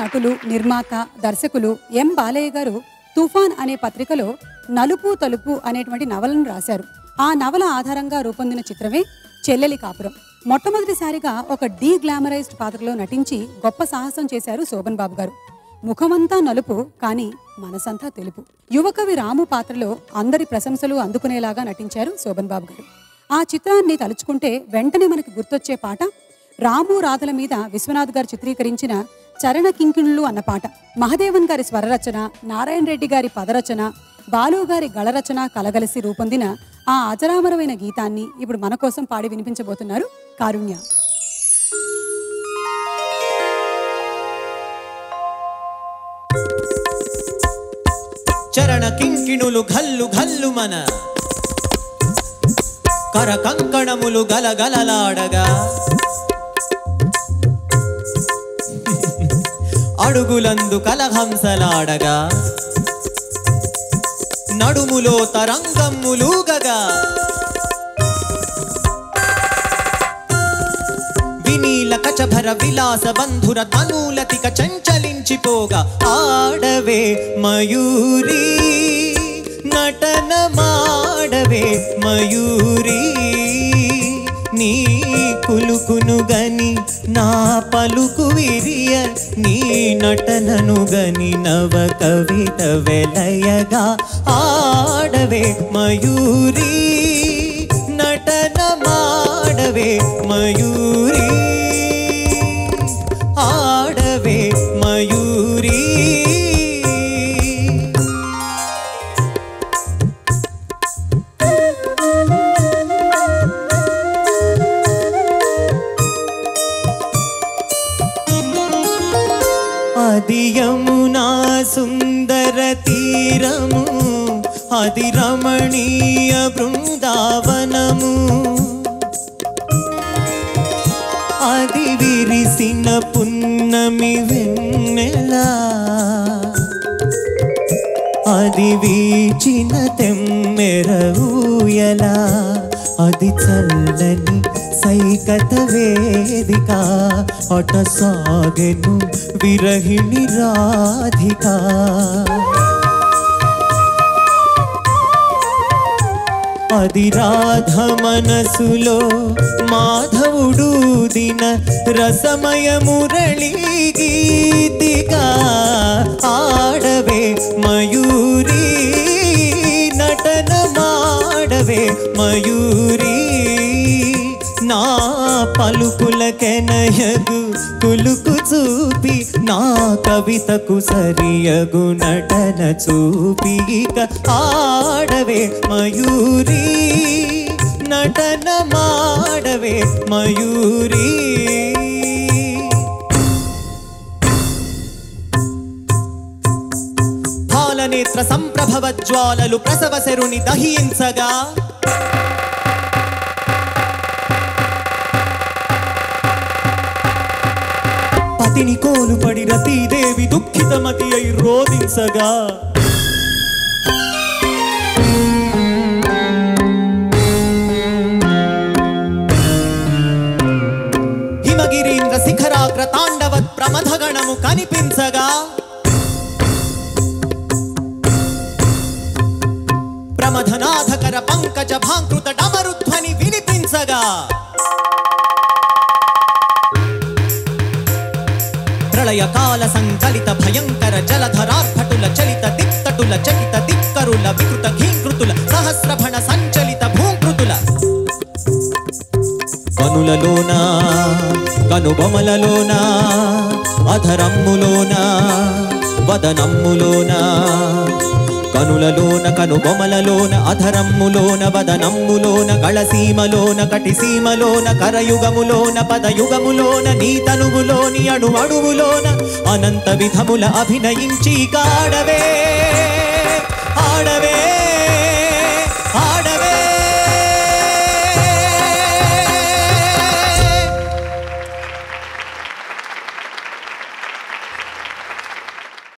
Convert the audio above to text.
నటులు నిర్మాత దర్శకులు ఎం బాలయ్య గారు తుఫాన్ అనే పత్రికలో నలుపు తలుపు అనేటువంటి నవలను రాశారు ఆ నవల ఆధారంగా రూపొందిన చిత్రమే చెల్లెలి కాపురం మొట్టమొదటిసారిగా ఒక డీ గ్లామరైజ్డ్ పాత్రలో నటించి గొప్ప సాహసం చేశారు శోభన్ బాబు గారు ముఖమంతా నలుపు కానీ మనసంతా తెలుపు యువకవి రాము పాత్రలో అందరి ప్రశంసలు అందుకునేలాగా నటించారు శోభన్ బాబు గారు ఆ చిత్రాన్ని తలుచుకుంటే వెంటనే మనకి గుర్తొచ్చే పాట రాము రాధల మీద విశ్వనాథ్ గారు చిత్రీకరించిన చరణ కింకిణులు అన్న పాట మహదేవన్ గారి స్వరరచన నారాయణ రెడ్డి గారి పదరచన బాలు గారి గళరచన కలగలిసి రూపొందిన ఆ అజరామరమైన గీతాన్ని ఇప్పుడు మన కోసం పాడి వినిపించబోతున్నారు కారుణ్య చరణ కింకిణులు ఘల్లు ఘల్లు మన కర కంకణములు గలగలలాడగా అడుగులందు కలహంసలాడగా నడుములో తరంగమ్ములుగగా వినీల కచభర విలాస బంధుర తనూలతిక చంచలించిపోగా ఆడవే మయూరి నటన మాడవే మయూరి నీ కులుకును గని నా పలుకు విరియ నీ నటనను గని నవ కవిత వెలయగా ఆడవే మయూరి నటన మాడవే మయూరి ఆడవే మయూరి అది యమునా సుందర తీరము అది రమణీయ బృందావనము అది విరిసిన పున్నమి వెన్నెలా అది వీచిన తెమ్మెర ఊయలా అది చల్లని సైకత వేదిక అట సాగెను విరహిణి రాధిక అది రాధ మనసులో మాధవుడు దిన రసమయ మురళి గీతిగా ఆడవే మయూరి నటన మాడవే మయూరి నా పలుకులకెనయగు కులుకు చూపి నా కవితకు సరియగు నటన చూపి ఇక ఆడవే మయూరి నటన మాడవే మయూరి పాలనేత్ర సంప్రభవ జ్వాలలు ప్రసవ శరుని దహించగా పతిని కోలుపడి రతీదేవి దుఃఖితమతి అయి రోధించగా హిమగిరీంద్ర శిఖరాగ్ర తాండవత్ ప్రమథగణము కనిపించగా ప్రమథనాథకర పంకజ భాంకృత డమరుధ్వని వినిపించగా ప్రళయకాల సంకలిత భయంకర జలధరార్భటుల చలిత దిక్తటుల చకిత దిక్కరుల వికృత ఘీకృతుల సహస్రభణ సంచలిత భూకృతుల కనులలోన కనుబొమలలోన అధరమ్ములోన వదనమ్ములోన కనులలోన కనుబొమలలోన అధరమ్ములోన వదనమ్ములోన కళసీమలోన కటిసీమలోన కరయుగములోన పదయుగములోన నీ తనువులోని అణు అణువులోన అనంత విధముల అభినయించి కాడవే